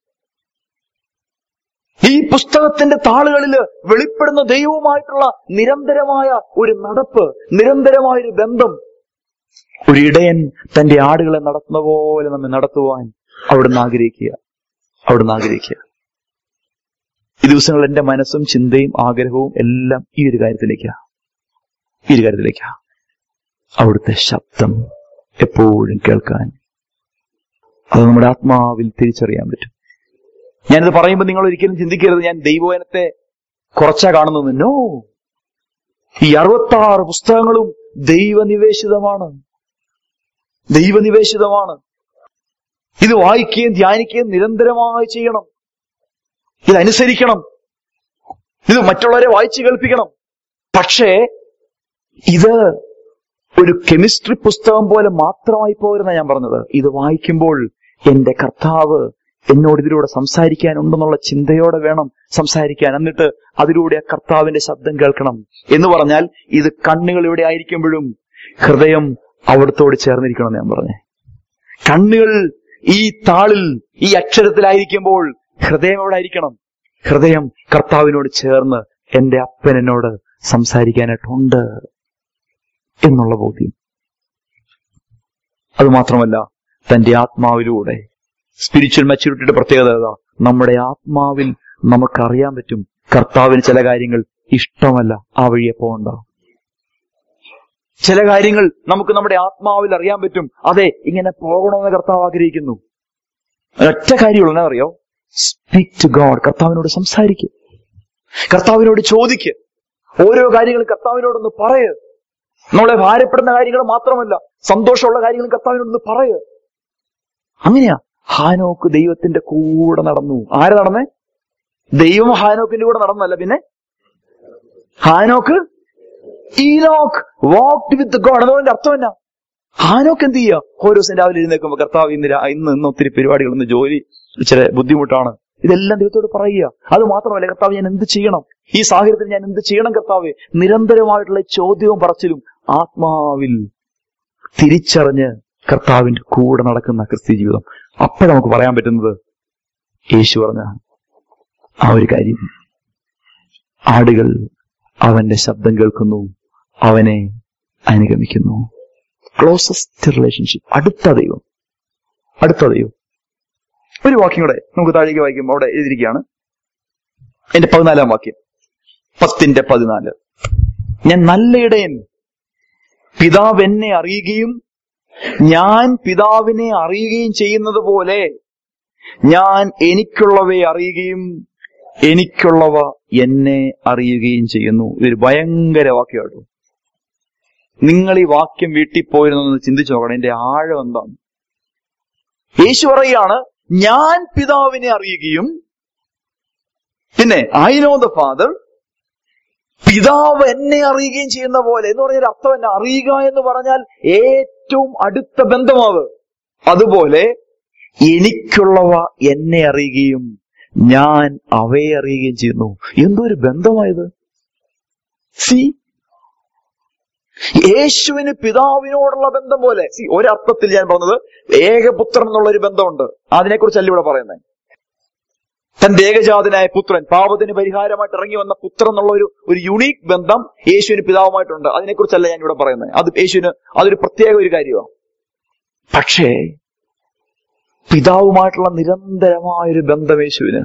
ഈ പുസ്തകത്തിന്റെ താളുകളിൽ വെളിപ്പെടുന്ന ദൈവവുമായിട്ടുള്ള നിരന്തരമായ ഒരു നടപ്പ് നിരന്തരമായ ഒരു ബന്ധം ഒരു ഇടയൻ തന്റെ ആടുകളെ നടത്തുന്ന പോലെ നമ്മെ നടത്തുവാൻ അവിടുന്ന് ആഗ്രഹിക്കുക അവിടുന്ന് ആഗ്രഹിക്കുക ഈ ദിവസങ്ങളിൽ എന്റെ മനസ്സും ചിന്തയും ആഗ്രഹവും എല്ലാം ഈ ഒരു കാര്യത്തിലേക്കാ ഈ ഒരു കാര്യത്തിലേക്കാ അവിടുത്തെ ശബ്ദം എപ്പോഴും കേൾക്കാൻ അത് നമ്മുടെ ആത്മാവിൽ തിരിച്ചറിയാൻ പറ്റും ഞാനിത് പറയുമ്പോൾ നിങ്ങൾ ഒരിക്കലും ചിന്തിക്കരുത് ഞാൻ ദൈവവചനത്തെ കുറച്ചാ കാണുന്നത് നോ ഈ അറുപത്തി ആറ് പുസ്തകങ്ങളും ദൈവനിവേശിതമാണ് ദൈവനിവേശിതമാണ് ഇത് വായിക്കുകയും ധ്യാനിക്കുകയും നിരന്തരമായി ചെയ്യണം ഇതനുസരിക്കണം ഇത് മറ്റുള്ളവരെ വായിച്ചു കേൾപ്പിക്കണം പക്ഷേ ഇത് ഒരു കെമിസ്ട്രി പുസ്തകം പോലെ മാത്രമായി പോരുന്ന ഞാൻ പറഞ്ഞത് ഇത് വായിക്കുമ്പോൾ എന്റെ കർത്താവ് എന്നോട് ഇതിലൂടെ സംസാരിക്കാനുണ്ടെന്നുള്ള ചിന്തയോടെ വേണം സംസാരിക്കാൻ എന്നിട്ട് അതിലൂടെ ആ കർത്താവിന്റെ ശബ്ദം കേൾക്കണം എന്ന് പറഞ്ഞാൽ ഇത് കണ്ണുകൾ ഇവിടെ ആയിരിക്കുമ്പോഴും ഹൃദയം അവിടത്തോട് ചേർന്നിരിക്കണം എന്ന് ഞാൻ പറഞ്ഞേ കണ്ണുകൾ ഈ താളിൽ ഈ അക്ഷരത്തിലായിരിക്കുമ്പോൾ ഹൃദയം എവിടെ ആയിരിക്കണം ഹൃദയം കർത്താവിനോട് ചേർന്ന് എന്റെ അപ്പൻ എന്നോട് സംസാരിക്കാനായിട്ടുണ്ട് എന്നുള്ള ബോധ്യം അതുമാത്രമല്ല തന്റെ ആത്മാവിലൂടെ സ്പിരിച്വൽ മെച്യൂരിറ്റിയുടെ പ്രത്യേകത ഏതാ നമ്മുടെ ആത്മാവിൽ നമുക്കറിയാൻ പറ്റും കർത്താവിന് ചില കാര്യങ്ങൾ ഇഷ്ടമല്ല ആ വഴിയെ പോകണ്ട ചില കാര്യങ്ങൾ നമുക്ക് നമ്മുടെ ആത്മാവിൽ അറിയാൻ പറ്റും അതെ ഇങ്ങനെ പോകണമെന്ന് കർത്താവ് ആഗ്രഹിക്കുന്നു ഒറ്റ കാര്യമുള്ള എന്നാ അറിയോ സ്പീക്ക് ടു ഗോഡ് കർത്താവിനോട് സംസാരിക്കുക കർത്താവിനോട് ചോദിക്കുക ഓരോ കാര്യങ്ങളും കർത്താവിനോടൊന്ന് പറയ നമ്മളെ ഭാരപ്പെടുന്ന കാര്യങ്ങൾ മാത്രമല്ല സന്തോഷമുള്ള കാര്യങ്ങളും കർത്താവിനോടൊന്ന് പറയ അങ്ങനെയാ ഹാനോക്ക് ദൈവത്തിന്റെ കൂടെ നടന്നു ആര് നടന്നേ ദൈവം ഹാനോക്കിന്റെ കൂടെ നടന്നല്ല പിന്നെ ഹാനോക്ക് ഈനോക്ക് വാക്ട് വിത്ത് ഗോഡ് അതുകൊണ്ട് അർത്ഥം എന്നാ ഹാനോക്ക് എന്ത് ചെയ്യുക ഓരോ ദിവസം രാവിലെ എഴുന്നേൽക്കുമ്പോൾ കർത്താവ് ഇന്ന് രാ- ഇന്ന് ഇന്ന് ഒത്തിരി പരിപാടികൾ ഇന്ന് ജോലി ഇച്ചിരി ബുദ്ധിമുട്ടാണ് ഇതെല്ലാം ദൈവത്തോട് പറയുക അത് മാത്രമല്ല കർത്താവ് ഞാൻ എന്ത് ചെയ്യണം ഈ സാഹചര്യത്തിൽ ഞാൻ എന്ത് ചെയ്യണം കർത്താവ് നിരന്തരമായിട്ടുള്ള ചോദ്യവും പറച്ചിലും ആത്മാവിൽ തിരിച്ചറിഞ്ഞ് കർത്താവിന്റെ കൂടെ നടക്കുന്ന ക്രിസ്ത്യ ജീവിതം അപ്പോഴാണ് നമുക്ക് പറയാൻ പറ്റുന്നത് യേശു പറഞ്ഞ ആ ഒരു കാര്യം ആടുകൾ അവന്റെ ശബ്ദം കേൾക്കുന്നു അവനെ അനുഗമിക്കുന്നു ക്ലോസസ്റ്റ് റിലേഷൻഷിപ്പ് അടുത്ത ദൈവം അടുത്ത ദൈവം ഒരു വാക്യം കൂടെ നമുക്ക് താഴേക്ക് വായിക്കുമ്പോൾ അവിടെ എഴുതിയിരിക്കുകയാണ് എന്റെ പതിനാലാം വാക്യം പത്തിന്റെ പതിനാല് ഞാൻ നല്ല ഇടയൻ പിതാവ് എന്നെ അറിയുകയും ഞാൻ പിതാവിനെ അറിയുകയും ചെയ്യുന്നത് പോലെ ഞാൻ എനിക്കുള്ളവയെ അറിയുകയും എനിക്കുള്ളവ എന്നെ അറിയുകയും ചെയ്യുന്നു ഇതൊരു ഭയങ്കര വാക്യമാട്ടോ നിങ്ങൾ ഈ വാക്യം വീട്ടിൽ പോയിരുന്നൊന്ന് ചിന്തിച്ചു നോക്കണം എന്റെ ആഴം എന്താണ് യേശു പറയാണ് ഞാൻ പിതാവിനെ അറിയുകയും പിന്നെ ഐ നോ ദ ഫാദർ പിതാവ് എന്നെ അറിയുകയും ചെയ്യുന്ന പോലെ എന്ന് പറഞ്ഞാൽ അർത്ഥം എന്നെ അറിയുക എന്ന് പറഞ്ഞാൽ ഏറ്റവും അടുത്ത ബന്ധമാവ് അതുപോലെ എനിക്കുള്ളവ എന്നെ അറിയുകയും ഞാൻ അവയെ അറിയുകയും ചെയ്യുന്നു എന്തോ ഒരു ബന്ധമായത് സി യേശുവിന് പിതാവിനോടുള്ള ബന്ധം പോലെ സി ഒരർത്ഥത്തിൽ ഞാൻ പറഞ്ഞത് ഏകപുത്രൻ എന്നുള്ള ഒരു ബന്ധമുണ്ട് അതിനെക്കുറിച്ചല്ല ഇവിടെ പറയുന്നത് തന്റെ ഏകജാതനായ പുത്രൻ പാപത്തിന് പരിഹാരമായിട്ട് ഇറങ്ങി വന്ന പുത്രൻ എന്നുള്ള ഒരു ഒരു യുണീക് ബന്ധം യേശുവിന് പിതാവുമായിട്ടുണ്ട് അതിനെക്കുറിച്ചല്ല ഞാൻ ഇവിടെ പറയുന്നത് അത് യേശുവിന് അതൊരു പ്രത്യേക ഒരു കാര്യമാണ് പക്ഷേ പിതാവുമായിട്ടുള്ള നിരന്തരമായ ഒരു ബന്ധം യേശുവിന്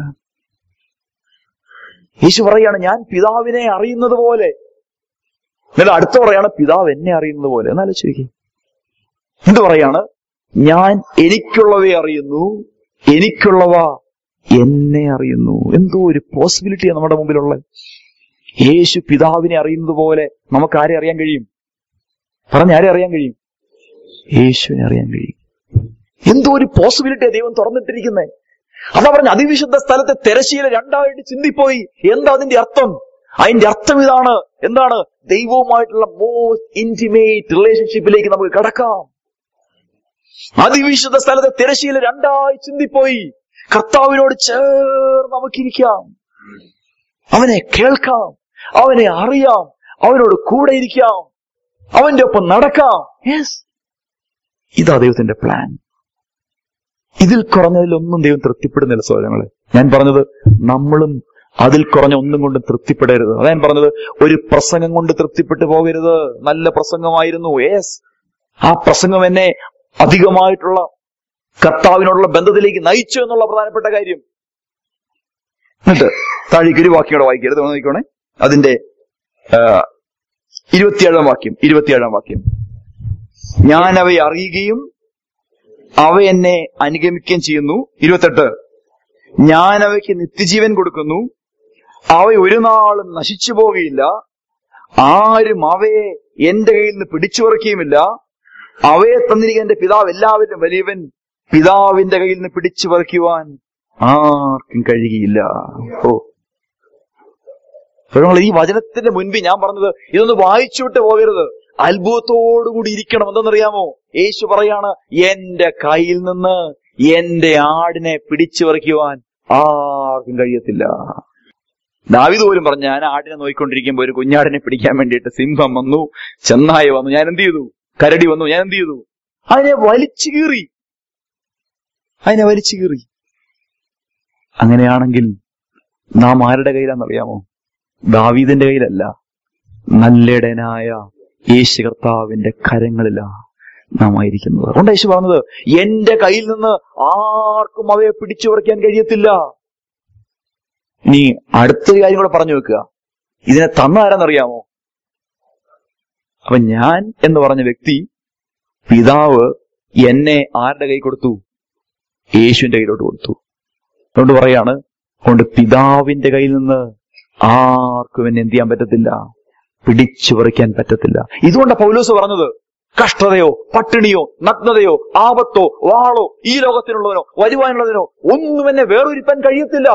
യേശു പറയാണ് ഞാൻ പിതാവിനെ അറിയുന്നത് പോലെ എന്നാൽ അടുത്ത പറയാണ് പിതാവ് എന്നെ അറിയുന്നത് പോലെ എന്നാലും ചോദിക്കും എന്ത് പറയാണ് ഞാൻ എനിക്കുള്ളവയെ അറിയുന്നു എനിക്കുള്ളവ എന്നെ അറിയുന്നു എന്തോ ഒരു പോസിബിലിറ്റിയാണ് നമ്മുടെ മുമ്പിലുള്ളത് യേശു പിതാവിനെ അറിയുന്നത് പോലെ നമുക്ക് ആരെ അറിയാൻ കഴിയും പറഞ്ഞ ആരെ അറിയാൻ കഴിയും യേശുവിനെ അറിയാൻ കഴിയും എന്തോ ഒരു പോസിബിലിറ്റിയാണ് ദൈവം തുറന്നിട്ടിരിക്കുന്നത് അതാ പറഞ്ഞ അതിവിശുദ്ധ സ്ഥലത്തെ തെരശീല രണ്ടായിട്ട് ചിന്തിപ്പോയി എന്താ അതിന്റെ അർത്ഥം അതിന്റെ അർത്ഥം ഇതാണ് എന്താണ് ദൈവവുമായിട്ടുള്ള മോസ്റ്റ് ഇന്റിമേറ്റ് റിലേഷൻഷിപ്പിലേക്ക് നമുക്ക് കടക്കാം അതിവിശുദ്ധ സ്ഥലത്തെ തിരശീല രണ്ടായി ചിന്തിപ്പോയി കർത്താവിനോട് ചേർന്ന് നമുക്കിരിക്കാം അവനെ കേൾക്കാം അവനെ അറിയാം അവനോട് കൂടെ ഇരിക്കാം അവന്റെ ഒപ്പം നടക്കാം യെസ് ഇതാ ദൈവത്തിന്റെ പ്ലാൻ ഇതിൽ കുറഞ്ഞതിലൊന്നും ദൈവം തൃപ്തിപ്പെടുന്നില്ല സോദരങ്ങളെ ഞാൻ പറഞ്ഞത് നമ്മളും അതിൽ കുറഞ്ഞ ഒന്നും കൊണ്ടും തൃപ്തിപ്പെടരുത് അതാ ഞാൻ പറഞ്ഞത് ഒരു പ്രസംഗം കൊണ്ട് തൃപ്തിപ്പെട്ടു പോകരുത് നല്ല പ്രസംഗമായിരുന്നു യേസ് ആ പ്രസംഗം എന്നെ അധികമായിട്ടുള്ള കർത്താവിനോടുള്ള ബന്ധത്തിലേക്ക് നയിച്ചു എന്നുള്ള പ്രധാനപ്പെട്ട കാര്യം എന്നിട്ട് താഴേക്ക് ഒരു വാക്യോടെ വായിക്കരുത് ഒന്ന് നോക്കിക്കോണേ അതിന്റെ ആ, ഇരുപത്തിയേഴാം വാക്യം ഇരുപത്തിയേഴാം വാക്യം ഞാൻ അവയെ അറിയുകയും അവ എന്നെ അനുഗമിക്കുകയും ചെയ്യുന്നു ഇരുപത്തെട്ട് ഞാൻ അവയ്ക്ക് നിത്യജീവൻ കൊടുക്കുന്നു അവ ഒരു നാളും നശിച്ചു പോകുകയില്ല ആരും അവയെ എന്റെ കയ്യിൽ നിന്ന് പിടിച്ചു പറിക്കുകയുമില്ല അവയെ തന്നിരിക്കുന്ന എന്റെ പിതാവ് എല്ലാവരും വലിയവൻ പിതാവിന്റെ കയ്യിൽ നിന്ന് പിടിച്ചു പറിക്കുവാൻ ആർക്കും കഴിയുകയില്ല ഓ അപ്പോൾ നിങ്ങൾ ഈ വചനത്തിന്റെ മുൻപിൽ ഞാൻ പറഞ്ഞത് ഇതൊന്ന് വായിച്ചുവിട്ട് പോകരുത് അത്ഭുതത്തോടുകൂടി ഇരിക്കണം എന്തെന്നറിയാമോ യേശു പറയാണ് എന്റെ കയ്യിൽ നിന്ന് എന്റെ ആടിനെ പിടിച്ചു പറിക്കുവാൻ ആർക്കും കഴിയത്തില്ല ദാവിദ് പോലും പറഞ്ഞു ഞാൻ ആടിനെ നോയിക്കൊണ്ടിരിക്കുമ്പോ ഒരു കുഞ്ഞാടിനെ പിടിക്കാൻ വേണ്ടിയിട്ട് സിംഹം വന്നു ചെന്നായ വന്നു ഞാൻ എന്ത് ചെയ്തു കരടി വന്നു ഞാൻ എന്ത് ചെയ്തു അതിനെ വലിച്ചു കീറി അതിനെ വലിച്ചു കീറി അങ്ങനെയാണെങ്കിൽ നാം ആരുടെ കയ്യിലാണെന്നറിയാമോ ദാവീദിന്റെ കയ്യിലല്ല നല്ലിടനായ യേശു കർത്താവിന്റെ കരങ്ങളിലാ നാം ആയിരിക്കുന്നത് അതുകൊണ്ട് യേശു പറഞ്ഞത് എന്റെ കയ്യിൽ നിന്ന് ആർക്കും അവയെ പിടിച്ചു പറിക്കാൻ കഴിയത്തില്ല ഇനി അടുത്തൊരു കാര്യം കൂടെ പറഞ്ഞു വെക്കുക ഇതിനെ തന്ന ആരാന്നറിയാമോ അപ്പൊ ഞാൻ എന്ന് പറഞ്ഞ വ്യക്തി പിതാവ് എന്നെ ആരുടെ കൈ കൊടുത്തു യേശുവിന്റെ കയ്യിലോട്ട് കൊടുത്തു അതുകൊണ്ട് പറയാണ് അതുകൊണ്ട് പിതാവിന്റെ കയ്യിൽ നിന്ന് ആർക്കും എന്നെ എന്ത് ചെയ്യാൻ പറ്റത്തില്ല പിടിച്ചു പറിക്കാൻ പറ്റത്തില്ല ഇതുകൊണ്ടാ പൗലോസ് പറഞ്ഞത് കഷ്ടതയോ പട്ടിണിയോ നഗ്നതയോ ആപത്തോ വാളോ ഈ ലോകത്തിനുള്ളതിനോ വരുവാനുള്ളതിനോ ഒന്നും എന്നെ വേറൊരുപ്പാൻ കഴിയത്തില്ല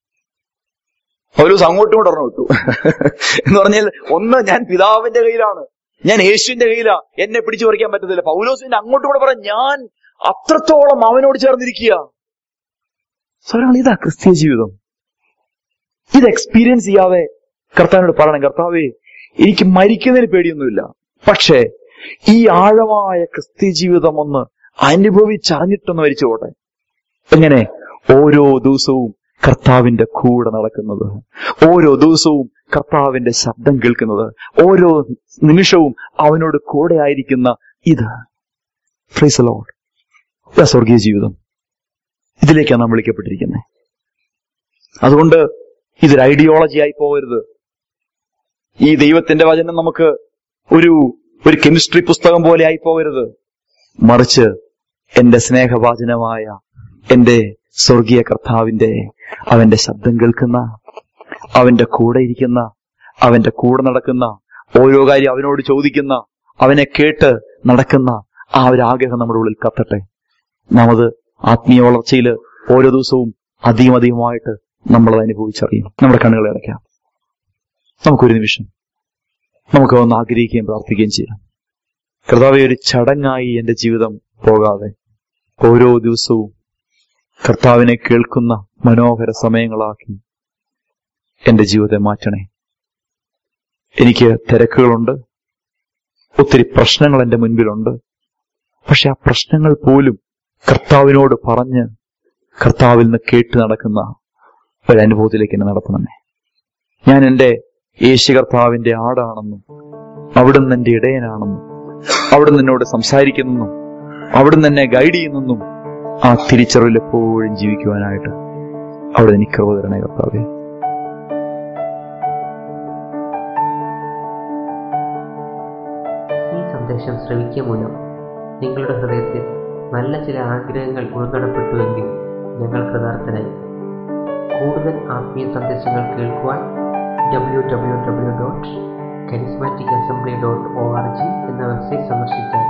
പൗലോസ് അങ്ങോട്ടും കൂടെ പറഞ്ഞു വിട്ടു എന്ന് പറഞ്ഞാൽ ഒന്ന് ഞാൻ പിതാവിന്റെ കയ്യിലാണ് ഞാൻ യേശുവിന്റെ കയ്യിലാ എന്നെ പിടിച്ചു പറിക്കാൻ പറ്റത്തില്ല പൗലോസിന്റെ അങ്ങോട്ടും കൂടെ പറയാം ഞാൻ അത്രത്തോളം അവനോട് ചേർന്നിരിക്കുക സ്വരങ്ങൾ ഇതാ ക്രിസ്തീയ ജീവിതം ഇത് എക്സ്പീരിയൻസ് ചെയ്യാതെ കർത്താവിനോട് പറയണം കർത്താവേ എനിക്ക് മരിക്കുന്നതിന് പേടിയൊന്നുമില്ല പക്ഷേ ഈ ആഴമായ ക്രിസ്തീയ ജീവിതം ഒന്ന് അനുഭവിച്ചറിഞ്ഞിട്ടൊന്ന് മരിച്ചു പോട്ടെ എങ്ങനെ ഓരോ ദിവസവും കർത്താവിന്റെ കൂടെ നടക്കുന്നത് ഓരോ ദിവസവും കർത്താവിന്റെ ശബ്ദം കേൾക്കുന്നത് ഓരോ നിമിഷവും അവനോട് കൂടെ ആയിരിക്കുന്ന ഇത് ഫ്രീസ് ലോഡ് സ്വർഗീയ ജീവിതം ഇതിലേക്കാണ് നാം വിളിക്കപ്പെട്ടിരിക്കുന്നത് അതുകൊണ്ട് ഇതൊരു ഐഡിയോളജി ആയി പോകരുത് ഈ ദൈവത്തിന്റെ വചനം നമുക്ക് ഒരു ഒരു കെമിസ്ട്രി പുസ്തകം പോലെ ആയി പോകരുത് മറിച്ച് എന്റെ സ്നേഹവാചനമായ എന്റെ സ്വർഗീയ കർത്താവിന്റെ അവന്റെ ശബ്ദം കേൾക്കുന്ന അവന്റെ കൂടെ ഇരിക്കുന്ന അവന്റെ കൂടെ നടക്കുന്ന ഓരോ കാര്യം അവനോട് ചോദിക്കുന്ന അവനെ കേട്ട് നടക്കുന്ന ആ ഒരു ആഗ്രഹം നമ്മുടെ ഉള്ളിൽ കത്തട്ടെ നാം അത് ആത്മീയ വളർച്ചയിൽ ഓരോ ദിവസവും അധികം അധികമായിട്ട് നമ്മളത് അനുഭവിച്ചറിയും നമ്മുടെ കണ്ണുകളെ അടയ്ക്കാം നമുക്കൊരു നിമിഷം നമുക്ക് ഒന്ന് ആഗ്രഹിക്കുകയും പ്രാർത്ഥിക്കുകയും ചെയ്യാം കർത്താവെ ഒരു ചടങ്ങായി എന്റെ ജീവിതം പോകാതെ ഓരോ ദിവസവും കർത്താവിനെ കേൾക്കുന്ന മനോഹര സമയങ്ങളാക്കി എന്റെ ജീവിതത്തെ മാറ്റണേ എനിക്ക് തിരക്കുകളുണ്ട് ഒത്തിരി പ്രശ്നങ്ങൾ എന്റെ മുൻപിലുണ്ട് പക്ഷെ ആ പ്രശ്നങ്ങൾ പോലും കർത്താവിനോട് പറഞ്ഞ് കർത്താവിൽ നിന്ന് കേട്ട് നടക്കുന്ന ഒരനുഭവത്തിലേക്ക് എന്നെ നടത്തണമേ ഞാൻ എന്റെ യേശു കർത്താവിന്റെ ആടാണെന്നും അവിടുന്ന് എന്റെ ഇടയനാണെന്നും അവിടുന്ന് എന്നോട് സംസാരിക്കുന്നെന്നും അവിടുന്ന് എന്നെ ഗൈഡ് ചെയ്യുന്നെന്നും ആ തിരിച്ചറിവിൽ എപ്പോഴും ജീവിക്കുവാനായിട്ട് അവിടെ എനിക്ക് കൃപ തരണേ കർത്താവേ ഈ സന്ദേശം ശ്രവിക്കുക മൂലം നിങ്ങളുടെ ഹൃദയത്തിൽ നല്ല ചില ആഗ്രഹങ്ങൾ ഉൾക്കടപ്പെട്ടുവെങ്കിൽ ഞങ്ങൾ കൃതാർത്ഥരായി കൂടുതൽ ആത്മീയ സന്ദേശങ്ങൾ കേൾക്കുവാൻ W W W dot charismatic assembly dot O R G എന്ന വെബ്സൈറ്റ് സന്ദർശിച്ചാൽ